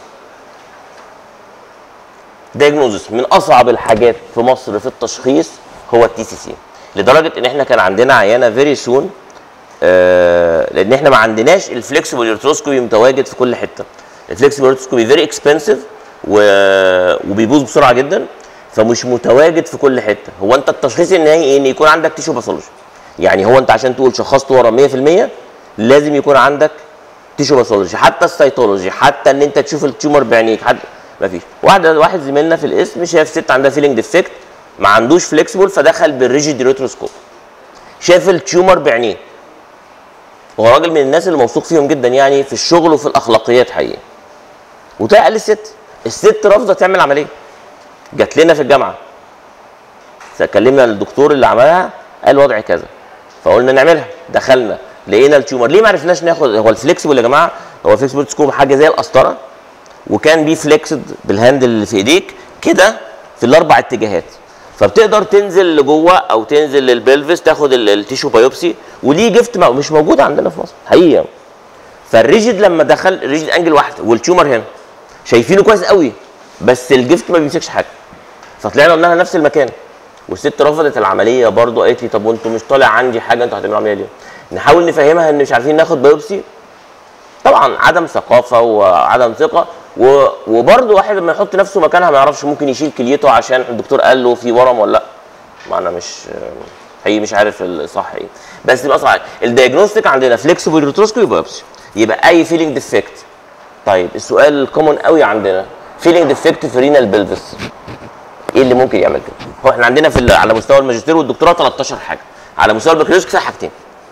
دايجنوزس من اصعب الحاجات في مصر في التشخيص هو التي سي سي لدرجه ان احنا كان عندنا عيانه فيري سون آه لان احنا ما عندناش الفليكسبل ارتروسكوبي متواجد في كل حته الفليكسبل ارتروسكوبي فيري اكسبنسيف و... وبيبوظ بسرعه جدا فمش متواجد في كل حته هو انت التشخيص النهائي ايه ان يكون عندك تيشو باثولوجي يعني هو انت عشان تقول شخصت ورا 100% لازم يكون عندك تيشو باثولوجي حتى السيتولوجي حتى ان انت تشوف التيومر بعينيك حتى ما فيش واحد واحد زميلنا في القسم شاف ست عندها فيلينج ديفكت ما عندوش فليكسبل فدخل بالريجيد ريتروسكوب شاف التيومر بعينيه هو راجل من الناس اللي موثوق فيهم جدا يعني في الشغل وفي الاخلاقيات حقيقي وطلع قال للست الست رافضه تعمل عمليه جات لنا في الجامعه فكلمنا الدكتور اللي عملها قال وضعي كذا فقلنا نعملها دخلنا لقينا التيومر ليه ما عرفناش ناخد هو الفليكسبل يا جماعه هو الفليكسبل سكوب حاجه زي القسطره وكان بيه فليكسد بالهاندل اللي في ايديك كده في الاربع اتجاهات فبتقدر تنزل لجوه او تنزل للبلفس تاخد ال- التيشو بايوبسي وليه جفت ما- مش موجود عندنا في مصر حقيقه فالريجيد لما دخل الريجيد انجل واحده والتيومر هنا شايفينه كويس قوي بس الجفت ما بيمسكش حاجه فطلعنا قلنا لها نفس المكان والست رفضت العمليه برضو قالت لي طب وانتوا مش طالع عندي حاجه انتوا هتعملوا عمليه ليه؟ نحاول نفهمها ان مش عارفين ناخد بايوبسي طبعا عدم ثقافه وعدم ثقه و... وبرضه واحد لما يحط نفسه مكانها ما يعرفش ممكن يشيل كليته عشان الدكتور قال له في ورم ولا لا ما انا مش هي مش عارف الصح ايه بس يبقى صح الدياجنوستيك عندنا فليكسبل ريتروسكوبي بايوبسي يبقى اي فيلينج ديفكت طيب السؤال الكومون قوي عندنا فيلينج ديفكت في رينال بلفس ايه اللي ممكن يعمل كده هو احنا عندنا في ال- على مستوى الماجستير والدكتوراه 13 حاجه على مستوى البكالوريوس كده حاجتين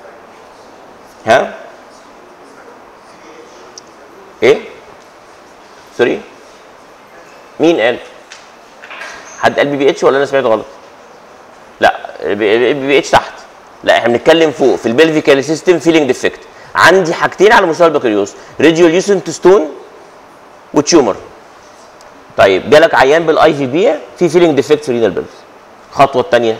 ها ايه سوري مين قال حد قال بي بي اتش ولا انا سمعت غلط لا بي بي اتش تحت لا احنا بنتكلم فوق في البلفيكال سيستم فيلينج ديفكت عندي حاجتين على مستوى البكالوريوس ريديول يوسنت ستون وتيومر طيب جالك عيان بالاي في بي في فيلينج ديفكت في رينال بلفس الخطوه الثانيه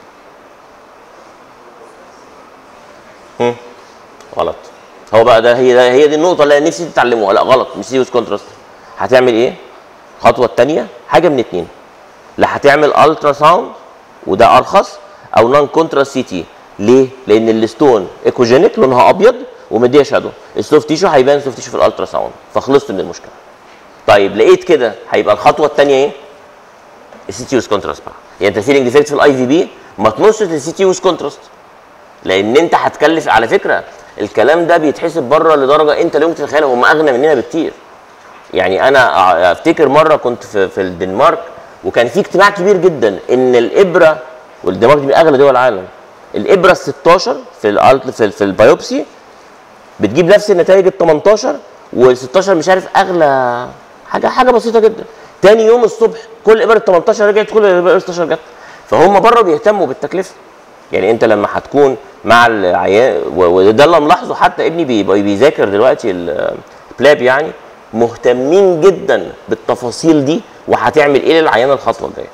غلط هو بقى ده هي ده هي دي النقطه اللي أنا نفسي تتعلموها لا غلط مش سيريوس كونتراست هتعمل ايه الخطوه الثانيه حاجه من اتنين لا هتعمل الترا ساوند وده ارخص او نون كونتراست سي تي ليه لان الستون ايكوجينيك لونها ابيض ومديها شادو السوفت تيشو هيبان سوفت تيشو في الالترا ساوند فخلصت من المشكله طيب لقيت كده هيبقى الخطوه الثانيه ايه السي تي ويز كونتراست بقى يعني انت فيلينج ديفكت في الاي في بي ما تنصش السي تي ويز كونتراست لان انت هتكلف على فكره الكلام ده بيتحسب بره لدرجه انت لا يمكن تتخيلها هم اغنى مننا بكتير يعني انا أ- افتكر مره كنت في, في الدنمارك وكان في اجتماع كبير جدا ان الابره والدنمارك دي من اغلى دول العالم الابره ال 16 في الالت في, في البيوبسي بتجيب نفس النتائج ال 18 وال 16 مش عارف اغلى حاجه حاجه بسيطه جدا تاني يوم الصبح كل ابره ال 18 رجعت كل ابره ال 16 جت فهم بره بيهتموا بالتكلفه يعني انت لما هتكون مع العيان و- وده اللي ملاحظه حتى ابني بي- بيذاكر دلوقتي ال- البلاب يعني مهتمين جدا بالتفاصيل دي وهتعمل ايه للعيان الخطوه الجايه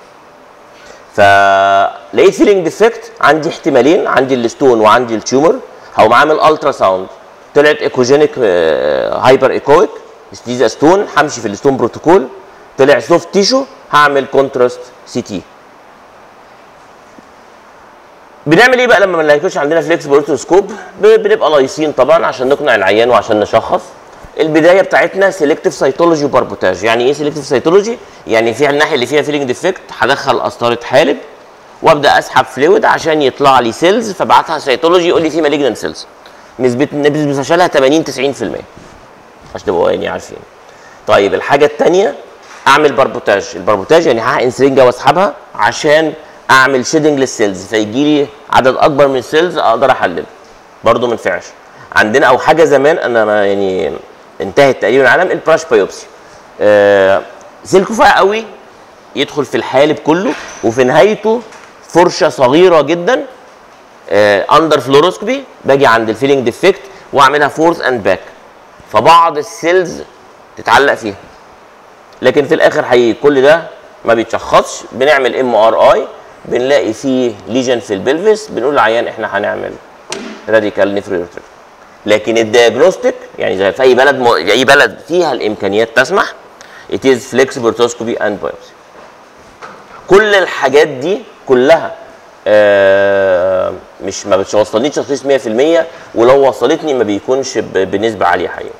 فلقيت فيلينج ديفكت عندي احتمالين عندي الستون وعندي التيومر هقوم عامل الترا ساوند طلعت ايكوجينيك هايبر ايكويك دي ستون همشي في الستون بروتوكول طلع سوفت تيشو هعمل كونتراست سي تي بنعمل ايه بقى لما ما يكونش عندنا فليكسبل اورتوسكوب بنبقى لايصين طبعا عشان نقنع العيان وعشان نشخص البدايه بتاعتنا سيلكتيف سيتولوجي وباربوتاج يعني ايه سيلكتيف سيتولوجي يعني في الناحيه اللي فيها فيلينج ديفكت هدخل قسطره حالب وابدا اسحب فلويد عشان يطلع لي سيلز فابعتها سيتولوجي يقول لي في مالجنت سيلز نسبه نسبه فشلها 80 90% عشان تبقوا يعني عارفين طيب الحاجه الثانيه اعمل باربوتاج الباربوتاج يعني هحقن سرنجه واسحبها عشان اعمل شيدنج للسيلز فيجي لي عدد اكبر من السيلز اقدر احلله برضه ما ينفعش عندنا او حاجه زمان انا ما يعني انتهت تقريبا العالم البراش بايوبسي آه سلكه فيها قوي يدخل في الحالب كله وفي نهايته فرشه صغيره جدا اندر فلوروسكوبي باجي عند الفيلينج ديفكت واعملها فورث اند باك فبعض السيلز تتعلق فيها لكن في الاخر حقيقي كل ده ما بيتشخصش بنعمل ام ار اي بنلاقي فيه ليجن في البلفس بنقول للعيان احنا هنعمل راديكال نيفريورتر لكن الدياجنوستيك يعني زي في اي بلد م... اي بلد فيها الامكانيات تسمح it is flexible orthoscopy and biopsy كل الحاجات دي كلها آه مش ما بتوصلنيش تشخيص 100% ولو وصلتني ما بيكونش ب- بنسبه عاليه حقيقه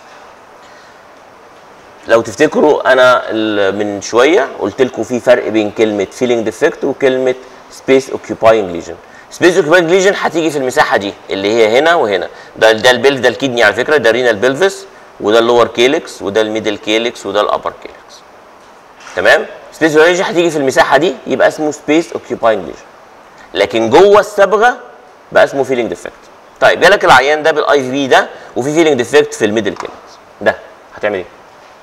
لو تفتكروا انا ال- من شويه قلت لكم في فرق بين كلمه فيلينج ديفكت وكلمه سبيس اوكيوباينج ليجن سبيس اوكيوباينج ليجن هتيجي في المساحه دي اللي هي هنا وهنا ده ده البيل ده الكدني على فكره ده رينال بلفس وده اللور كيلكس وده الميدل كيلكس وده الابر كيلكس تمام سبيس اوكيوباينج هتيجي في المساحه دي يبقى اسمه سبيس اوكيوباينج ليجن لكن جوه الصبغه بقى اسمه فيلينج ديفكت طيب جالك العيان ده بالاي في بي ده وفي فيلينج ديفكت في الميدل كيلكس ده هتعمل ايه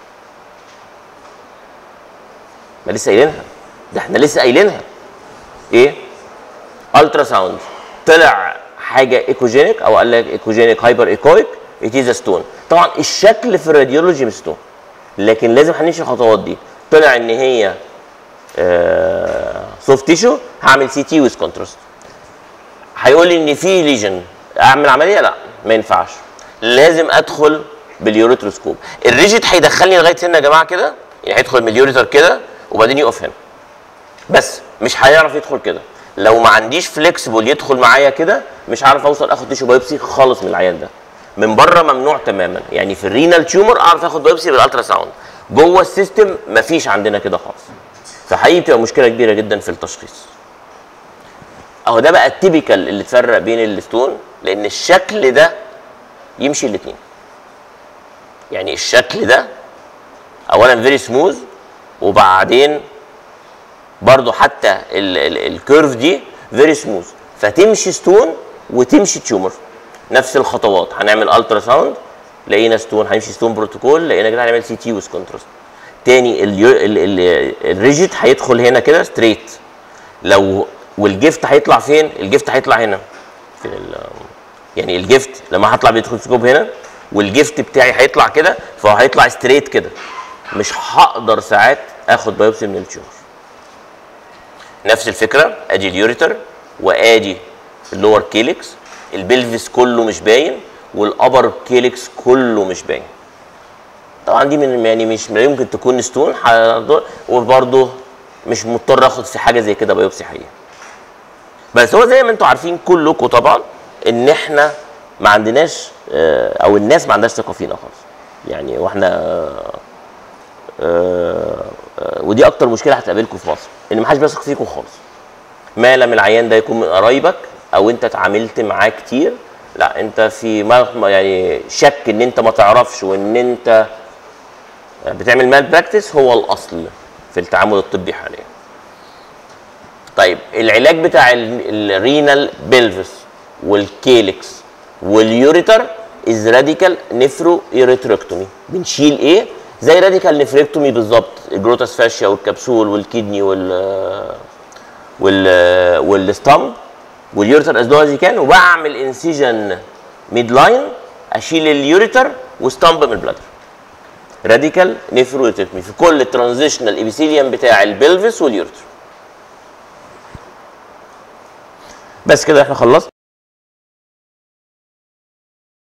ما لسه قايلينها ده احنا لسه قايلينها ايه الترا ساوند طلع حاجه ايكوجينيك او قال لك ايكوجينيك هايبر ايكويك ات از ستون طبعا الشكل في الراديولوجي مش ستون لكن لازم هنمشي الخطوات دي طلع ان هي سوفت تيشو هعمل سي تي ويز كونتراست هيقول لي ان في ليجن اعمل عمليه لا ما ينفعش لازم ادخل باليوريتروسكوب الريجيت هيدخلني لغايه هنا يا جماعه كده يعني هيدخل من اليوريتر كده وبعدين يقف هنا بس مش هيعرف يدخل كده لو ما عنديش فليكسبل يدخل معايا كده مش عارف اوصل اخد تيشو بايوبسي خالص من العيان ده من بره ممنوع تماما يعني في الرينال تيومر اعرف اخد بايوبسي بالالترا ساوند جوه السيستم مفيش عندنا كده خالص فحقيقي بتبقى مشكله كبيره جدا في التشخيص اهو ده بقى التيبيكال اللي تفرق بين الستون لان الشكل ده يمشي الاثنين يعني الشكل ده اولا فيري سموث وبعدين برضو حتى الكيرف دي فيري سموث فتمشي ستون وتمشي تيومر نفس الخطوات هنعمل الترا ساوند لقينا ستون هنمشي ستون بروتوكول لقينا كده هنعمل سي تي ويز كونتراست تاني الريجيت هيدخل هنا كده ستريت لو والجفت هيطلع فين؟ الجفت هيطلع هنا في ال يعني الجفت لما هطلع بالتلسكوب هنا والجفت بتاعي هيطلع كده فهو هيطلع ستريت كده مش هقدر ساعات اخد بايوبسي من التيومر نفس الفكره ادي اليوريتر وادي اللور كيلكس البلفس كله مش باين والابر كيلكس كله مش باين طبعا دي من يعني مش لا يمكن تكون ستون وبرضه مش مضطر اخد في حاجه زي كده بايوبسي حقيقيه بس هو زي ما انتم عارفين كلكم طبعا ان احنا ما عندناش او الناس ما عندهاش ثقه فينا خالص يعني واحنا ودي اكتر مشكله هتقابلكم في مصر ان ما حدش بيثق فيكم خالص ما لم العيان ده يكون من قرايبك او انت اتعاملت معاه كتير لا انت في ما يعني شك ان انت ما تعرفش وان انت بتعمل مال براكتس هو الاصل في التعامل الطبي حاليا طيب العلاج بتاع الرينال بيلفس والكيلكس واليوريتر از راديكال نفرو ايريتريكتومي بنشيل ايه زي راديكال نفريكتومي بالظبط الجروتاس فاشيا والكبسول والكدني وال وال والستامب واليوريتر از لو از كان وبعمل انسيجن ميد لاين اشيل اليوريتر وستامب من البلادر راديكال نفرو ايريتريكتومي في كل الترانزيشنال ابيثيليوم بتاع البلفس واليوريتر بس كده احنا خلصنا